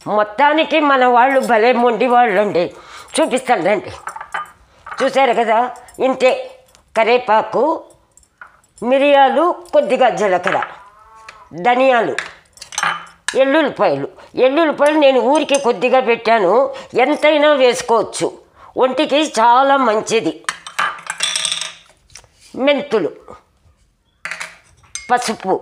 మొత్తానికి మన వాళ్ళు భలే మొండి వాళ్ళు అండి చూపిస్తాను రండి చూశారు కదా ఇంతే కరేపాకు మిరియాలు కొద్దిగా జీలకర్ర ధనియాలు ఎల్లుల్లిపాయలు ఎల్లుల్లిపాయలు నేను ఊరికి కొద్దిగా పెట్టాను ఎంతైనా వేసుకోవచ్చు ఒంటికి చాలా మంచిది మెంతులు పసుపు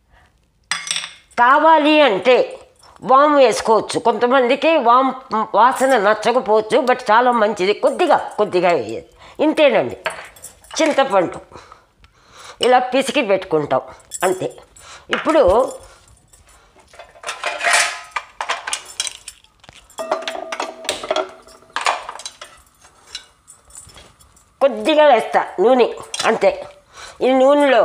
కావాలి అంటే వాము వేసుకోవచ్చు కొంతమందికి వామ్ వాసన నచ్చకపోవచ్చు బట్ చాలా మంచిది కొద్దిగా కొద్దిగా వేయాలి ఇంతేనండి చింతపండు ఇలా పిసికి పెట్టుకుంటాం అంతే ఇప్పుడు కొద్దిగా వేస్తా నూనె అంతే ఈ నూనెలో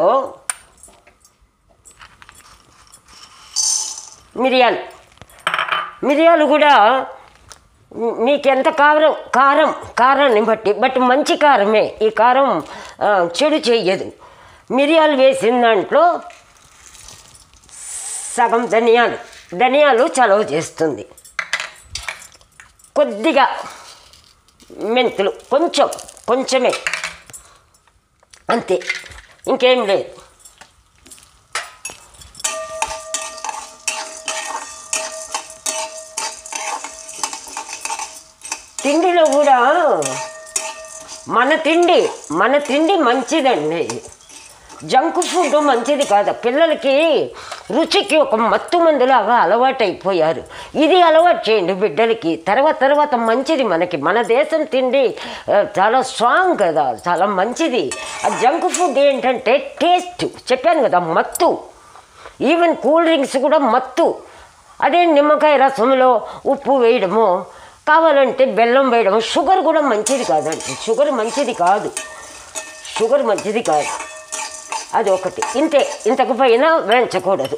మిరియాలు మిరియాలు కూడా మీ- మీకు ఎంత కారం కారం కారాన్ని బట్టి బట్ మంచి కారమే ఈ కారం ఆ, చెడు చెయ్యదు మిరియాలు వేసిన దాంట్లో సగం ధనియాలు ధనియాలు చలవ చేస్తుంది కొద్దిగా మెంతులు కొంచెం కొంచెమే అంతే ఇంకేం లేదు తిండిలో కూడా మన తిండి మన తిండి మంచిదండి జంక్ ఫుడ్ మంచిది కాదు పిల్లలకి రుచికి ఒక మత్తు మందులాగా అలవాటైపోయారు ఇది అలవాటు చేయండి బిడ్డలకి తర్వాత తర్వాత మంచిది మనకి మన దేశం తిండి ఆ, చాలా స్ట్రాంగ్ కదా చాలా మంచిది ఆ జంక్ ఫుడ్ ఏంటంటే టేస్ట్ చెప్పాను కదా మత్తు ఈవెన్ కూల్ డ్రింక్స్ కూడా మత్తు అదే నిమ్మకాయ రసంలో ఉప్పు వేయడము కావాలంటే బెల్లం వేయడము షుగర్ కూడా మంచిది కాదండి షుగర్ మంచిది కాదు షుగర్ మంచిది కాదు అది ఒకటి ఇంతే ఇంతకు పైన వేయించకూడదు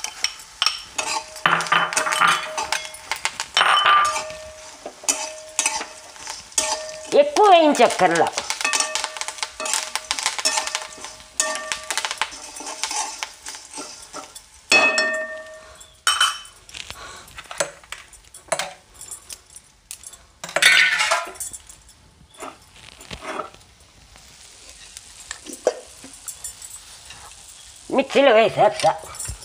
ఎక్కువ వేయించక్కర్లా మిక్సీలో వేసేస్తా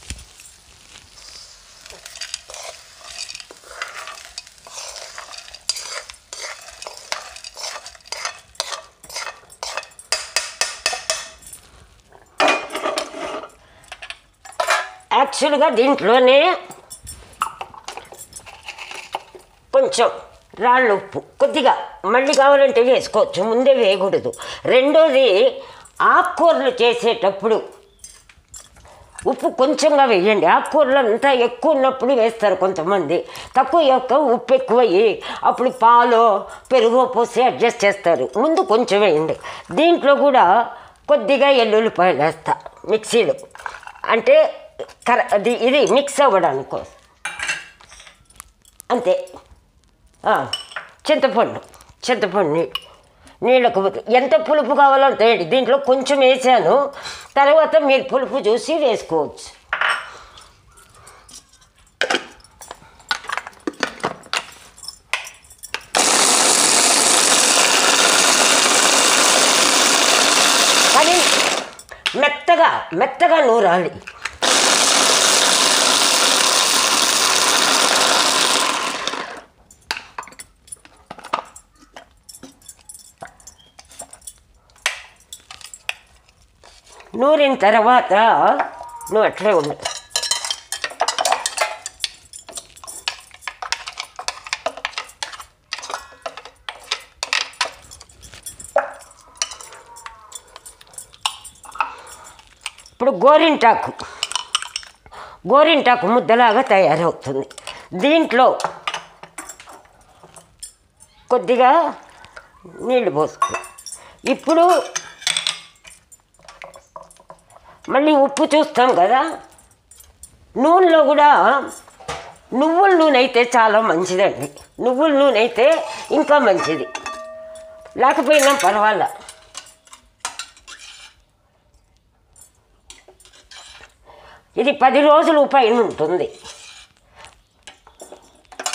యాక్చువల్గా దీంట్లోనే కొంచెం రాళ్ళు ఉప్పు కొద్దిగా మళ్ళీ కావాలంటే వేసుకోవచ్చు ముందే వేయకూడదు రెండోది ఆకుకూరలు చేసేటప్పుడు ఉప్పు కొంచెంగా వేయండి ఆకుకూరలు అంతా ఎక్కువ ఉన్నప్పుడు వేస్తారు కొంతమంది తక్కువ యొక్క ఉప్పు ఎక్కువ వేయి అప్పుడు పాలు పెరుగు పోసి అడ్జస్ట్ చేస్తారు ముందు కొంచెం వేయండి దీంట్లో కూడా కొద్దిగా ఎల్లుల్లిపాయలు వేస్తా మిక్సీలో అంటే కర అది ఇది మిక్స్ అవ్వడానికి కోసం. అంతే ఆ, చింతపండు చింతపండు నీళ్ళు నీళ్ళకు బదులు ఎంత పులుపు కావాలో అంత వేయండి దీంట్లో కొంచెం వేసాను తర్వాత మీరు పులుపు చూసి వేసుకోవచ్చు కానీ మెత్తగా మెత్తగా నూరాలి నూరిన తర్వాత నువ్వు అట్లే ఉండు ఇప్పుడు గోరింటాకు గోరింటాకు ముద్దలాగా తయారవుతుంది దీంట్లో కొద్దిగా నీళ్లు పోసుకో ఇప్పుడు మళ్ళీ ఉప్పు చూస్తాం కదా నూనెలో కూడా నువ్వుల నూనె అయితే చాలా మంచిదండి నువ్వుల నూనె అయితే ఇంకా మంచిది లేకపోయినా పర్వాలా ఇది పది రోజులు పైన ఉంటుంది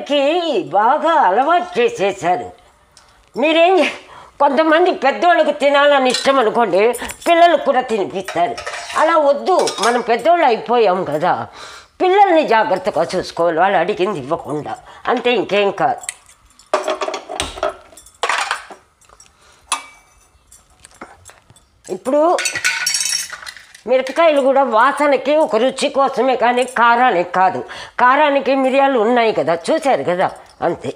పిల్లలకి బాగా అలవాటు చేసేసారు మీరేం చే- కొంతమంది పెద్దోళ్ళకి తినాలని ఇష్టం అనుకోండి పిల్లలకు కూడా తినిపిస్తారు అలా వద్దు మనం పెద్దోళ్ళు అయిపోయాం కదా పిల్లల్ని జాగ్రత్తగా చూసుకోవాలి వాళ్ళు అడిగింది ఇవ్వకుండా అంతే ఇంకేం కాదు ఇప్పుడు మిరపకాయలు కూడా వాసనకి ఒక రుచి కోసమే కానీ కారానికి కాదు కారానికి మిరియాలు ఉన్నాయి కదా చూశారు కదా అంతే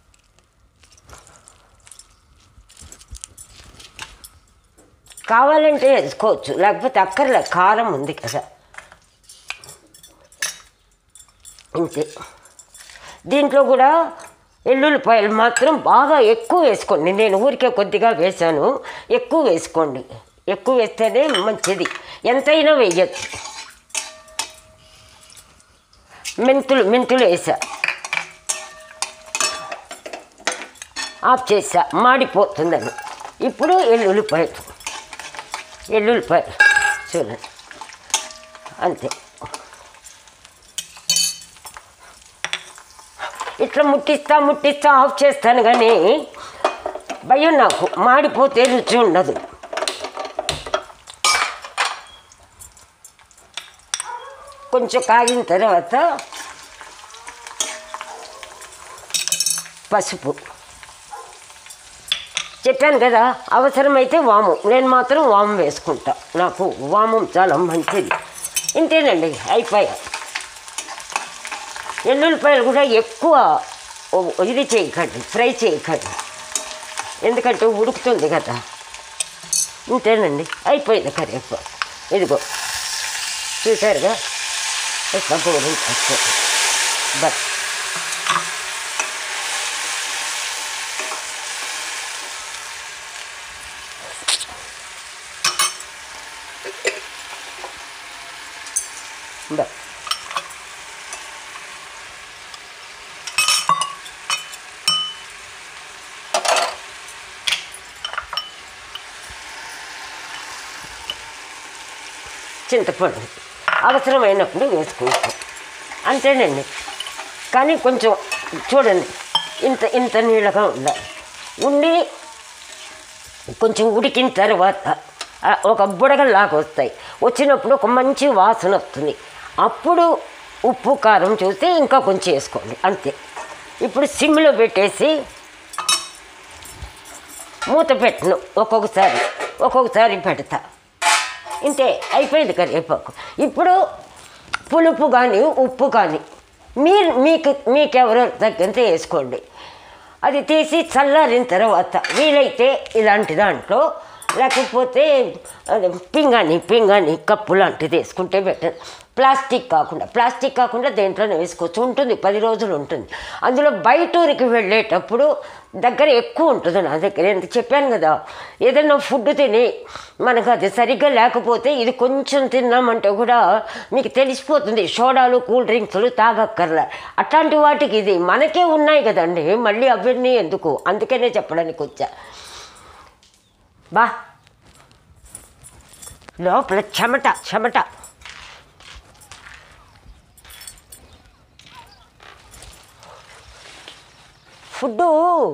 కావాలంటే వేసుకోవచ్చు లేకపోతే అక్కర్లే కారం ఉంది కదా అంతే దీంట్లో కూడా ఎల్లుల్లిపాయలు మాత్రం బాగా ఎక్కువ వేసుకోండి నేను ఊరికే కొద్దిగా వేశాను ఎక్కువ వేసుకోండి ఎక్కువ వేస్తేనే మంచిది ఎంతైనా వేయచ్చు మెంతులు మెంతులు వేసా ఆఫ్ చేసా మాడిపోతుందని ఇప్పుడు ఎల్లుల్లిపాయలు ఎల్లుల్లిపాయలు చూడండి అంతే ఇట్లా ముట్టిస్తా ముట్టిస్తా ఆఫ్ చేస్తాను కానీ భయం నాకు మాడిపోతే రుచి ఉండదు కొంచెం కాగిన తర్వాత పసుపు చెప్పాను కదా అవసరమైతే వాము నేను మాత్రం వాము వేసుకుంటా నాకు వామం చాలా మంచిది ఇంతేనండి అయిపోయా ఎల్లుల్లిపాయలు కూడా ఎక్కువ ఓ- ఇది చేయకండి ఫ్రై చేయకండి ఎందుకంటే ఉడుకుతుంది కదా ఇంతేనండి అయిపోయింది కరివేపాకు ఇదిగో చూసారుగా ఇట్లా గోధుమ బట్ బట్ చింతపండు అవసరమైనప్పుడు వేసుకుంటాం అంతేనండి కానీ కొంచెం చూడండి ఇంత ఇంత నీళ్ళగా ఉండాలి ఉండి కొంచెం ఉడికిన తర్వాత ఆ, ఒక బుడగల్లాగా వస్తాయి వచ్చినప్పుడు ఒక మంచి వాసన వస్తుంది అప్పుడు ఉప్పు కారం చూసి ఇంకా కొంచెం వేసుకోండి అంతే ఇప్పుడు సిమ్లో పెట్టేసి మూత పెట్టను ఒక్కొక్కసారి ఒక్కొక్కసారి పెడతా ఇంతే అయిపోయింది కరివేపాకు ఇప్పుడు పులుపు కానీ ఉప్పు కానీ మీరు మీకు మీకెవరో తగ్గినంత వేసుకోండి అది తీసి చల్లారిన తర్వాత వీలైతే ఇలాంటి దాంట్లో లేకపోతే అది పింగాణి పింగాణి కప్పు లాంటిది వేసుకుంటే బెటర్ ప్లాస్టిక్ కాకుండా ప్లాస్టిక్ కాకుండా దేంట్లోనే వేసుకోవచ్చు ఉంటుంది పది రోజులు ఉంటుంది అందులో బయట ఊరికి వెళ్ళేటప్పుడు దగ్గర ఎక్కువ ఉంటుంది నా దగ్గర ఎంత చెప్పాను కదా ఏదైనా ఫుడ్ తిని మనకు అది సరిగ్గా లేకపోతే ఇది కొంచెం తిన్నామంటే కూడా మీకు తెలిసిపోతుంది సోడాలు కూల్ డ్రింక్స్లు తాగక్కర్లే అట్లాంటి వాటికి ఇది మనకే ఉన్నాయి కదండి మళ్ళీ అవన్నీ ఎందుకు అందుకనే చెప్పడానికి వచ్చా బా లోపల చెమట చెమట ఫుడ్డు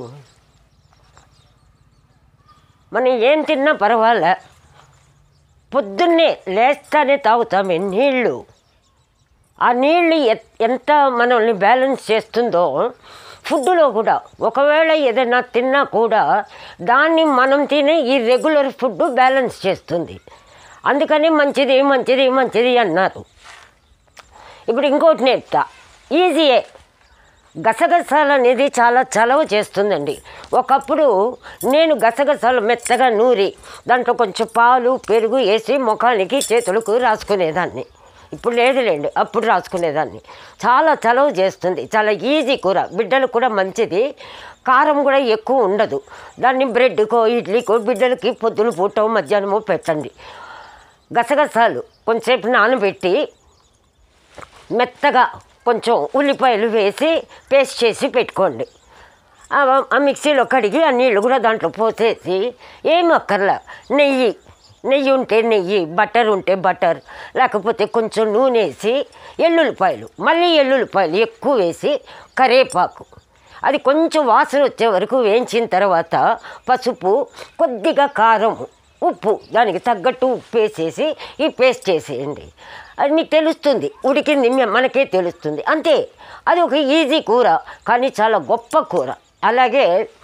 మనం ఏం తిన్నా పర్వాలే పొద్దున్నే లేస్తానే తాగుతామే నీళ్ళు ఆ నీళ్ళు ఎ- ఎంత మనల్ని బ్యాలెన్స్ చేస్తుందో ఫుడ్లో కూడా ఒకవేళ ఏదైనా తిన్నా కూడా దాన్ని మనం తినే ఈ రెగ్యులర్ ఫుడ్ బ్యాలెన్స్ చేస్తుంది అందుకని మంచిది మంచిది మంచిది అన్నారు ఇప్పుడు ఇంకోటి నేర్పుతా ఈజీయే గసగసాలు అనేది చాలా చలవ చేస్తుందండి ఒకప్పుడు నేను గసగసాలు మెత్తగా నూరి దాంట్లో కొంచెం పాలు పెరుగు వేసి ముఖానికి చేతులకు రాసుకునేదాన్ని ఇప్పుడు లేదులేండి అప్పుడు రాసుకునేదాన్ని చాలా చలవ చేస్తుంది చాలా ఈజీ కూర బిడ్డలకు కూడా మంచిది కారం కూడా ఎక్కువ ఉండదు దాన్ని బ్రెడ్కో ఇడ్లీకో బిడ్డలకి పొద్దున పూట మధ్యాహ్నమో పెట్టండి గసగసాలు కొంచెంసేపు నానబెట్టి మెత్తగా కొంచెం ఉల్లిపాయలు వేసి పేస్ట్ చేసి పెట్టుకోండి ఆ- ఆ మిక్సీలో కడిగి ఆ నీళ్ళు కూడా దాంట్లో పోసేసి ఏం అక్కర్లా నెయ్యి నెయ్యి ఉంటే నెయ్యి బటర్ ఉంటే బటర్ లేకపోతే కొంచెం నూనె వేసి ఎల్లుల్లిపాయలు మళ్ళీ ఎల్లుల్లిపాయలు ఎక్కువ వేసి కరేపాకు అది కొంచెం వాసన వచ్చే వరకు వేయించిన తర్వాత పసుపు కొద్దిగా కారం ఉప్పు దానికి తగ్గట్టు ఉప్పు వేసేసి ఈ పేస్ట్ చేసేయండి అది మీకు తెలుస్తుంది ఉడికింది మ- మనకే తెలుస్తుంది అంతే అది ఒక ఈజీ కూర కానీ చాలా గొప్ప కూర అలాగే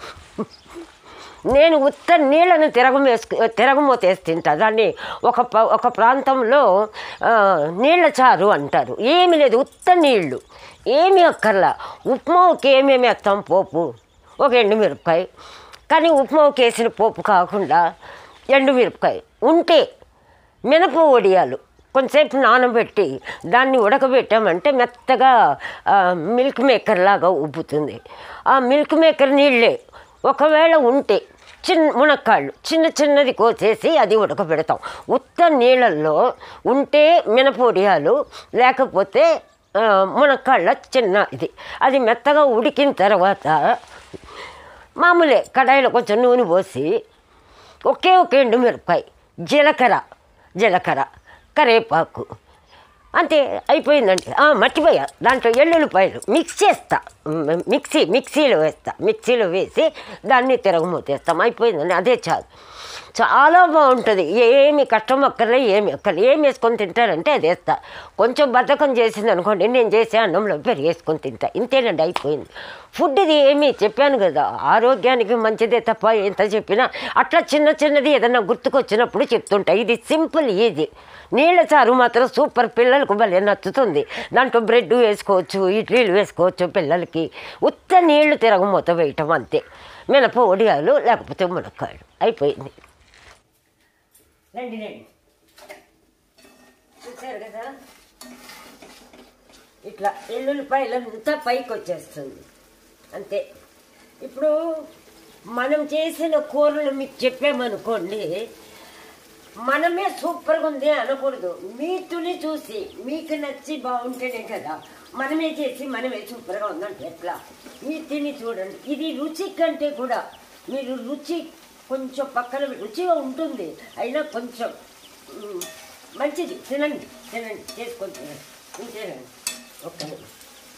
నేను ఉత్త నీళ్ళను తిరగం వేసుకు తిరగమూతేసి తింటా దాన్ని ఒక ప- ఒక ప్రాంతంలో ఆ, నీళ్ళ చారు అంటారు ఏమి లేదు ఉత్త నీళ్ళు ఏమీ అక్కర్లా ఉప్మాకి ఏమేమి వేస్తాం పోపు ఒక ఎండుమిరపకాయ కానీ ఉప్మాకి వేసిన పోపు కాకుండా ఎండుమిరపకాయ ఉంటే మినప వడియాలు కొంతసేపు నానబెట్టి దాన్ని ఉడకబెట్టామంటే మెత్తగా ఆ, మిల్క్ మేకర్ లాగా ఉబ్బుతుంది ఆ మిల్క్ మేకర్ నీళ్ళే ఒకవేళ ఉంటే చిన్న మునక్కాళ్ళు చిన్న చిన్నది కోసేసి అది ఉడకబెడతాం ఉత్త నీళ్ళల్లో ఉంటే మినపొడియాలు లేకపోతే ఆ, మునక్కాళ్ళ చిన్న ఇది అది మెత్తగా ఉడికిన తర్వాత మామూలే కడాయిలో కొంచెం నూనె పోసి ఒకే ఒక ఎండుమిరపకాయ జీలకర్ర జీలకర్ర కరేపాకు అంతే అయిపోయిందండి ఆ, మర్చిపోయా దాంట్లో ఎల్లుల్లిపాయలు మిక్స్ చేస్తా మ్, మిక్సీ మిక్సీలో వేస్తా మిక్సీలో వేసి దాన్ని తిరగమూతేస్తాం అయిపోయిందండి అదే చాలు చాలా బాగుంటుంది ఏమి కష్టం అక్కర్లే ఏమి అక్కర్లే ఏం వేసుకొని తింటారంటే అది వేస్తా కొంచెం బద్ధకం చేసింది అనుకోండి నేను చేసే అన్నంలో పెరిగేసుకొని తింటా ఇంతేనండి అయిపోయింది ఫుడ్ ఇది ఏమి చెప్పాను కదా ఆరోగ్యానికి మంచిదే తప్ప ఎంత చెప్పినా అట్లా చిన్న చిన్నది ఏదన్నా గుర్తుకొచ్చినప్పుడు చెప్తుంటా ఇది సింపుల్ ఈజీ నీళ్ళ చారు మాత్రం సూపర్ పిల్లలకు భలే నచ్చుతుంది దాంట్లో బ్రెడ్ వేసుకోవచ్చు ఇడ్లీలు వేసుకోవచ్చు పిల్లలకి ఉత్త నీళ్లు తిరగమూత వేయటం అంతే మినప ఒడియాలు లేకపోతే మునక్కాయలు అయిపోయింది రండి రండి చూసారు కదా ఇట్లా ఎల్లుల్లిపాయలంతా పైకి వచ్చేస్తుంది అంతే ఇప్పుడు మనం చేసిన కూరలు మీకు చెప్పామనుకోండి మనమే సూపర్గా ఉంది అనకూడదు మీ తుని చూసి మీకు నచ్చి బాగుంటేనే కదా మనమే చేసి మనమే సూపర్గా ఉందంటే ఎట్లా మీరు తిని చూడండి ఇది రుచి కంటే కూడా మీరు రుచి కొంచెం పక్కన రుచిగా ఉంటుంది అయినా కొంచెం మ్, మంచిది తినండి తినండి చేసుకొని తినండి ఇంతేనండి ఒక్క నిమిషం.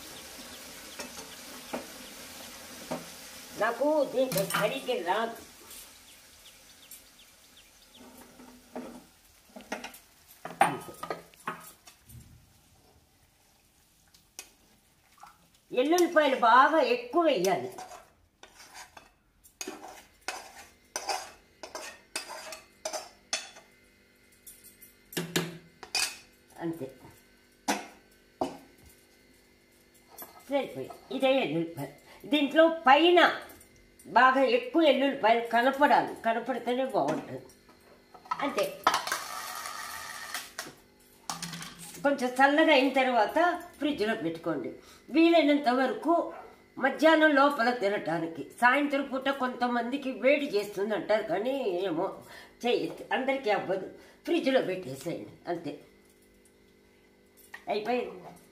నాకు దీంట్లో సరిగ్గా రాదు ఎల్లుల్లిపాయలు బాగా ఎక్కువ వేయాలి అంతే సరిపోయి ఇదే ఎల్లుల్లిపాయలు దీంట్లో పైన బాగా ఎక్కువ ఎల్లుల్లిపాయలు కనపడాలి కనపడితేనే బాగుంటుంది అంతే కొంచెం చల్లగా అయిన తర్వాత ఫ్రిడ్జ్లో పెట్టుకోండి వీలైనంత వరకు మధ్యాహ్నం లోపల తినటానికి సాయంత్రం పూట కొంతమందికి వేడి చేస్తుంది అంటారు కానీ ఏమో చేయొద్దు అందరికీ అవ్వదు ఫ్రిడ్జ్లో పెట్టేసేయండి అంతే అయిపోయింది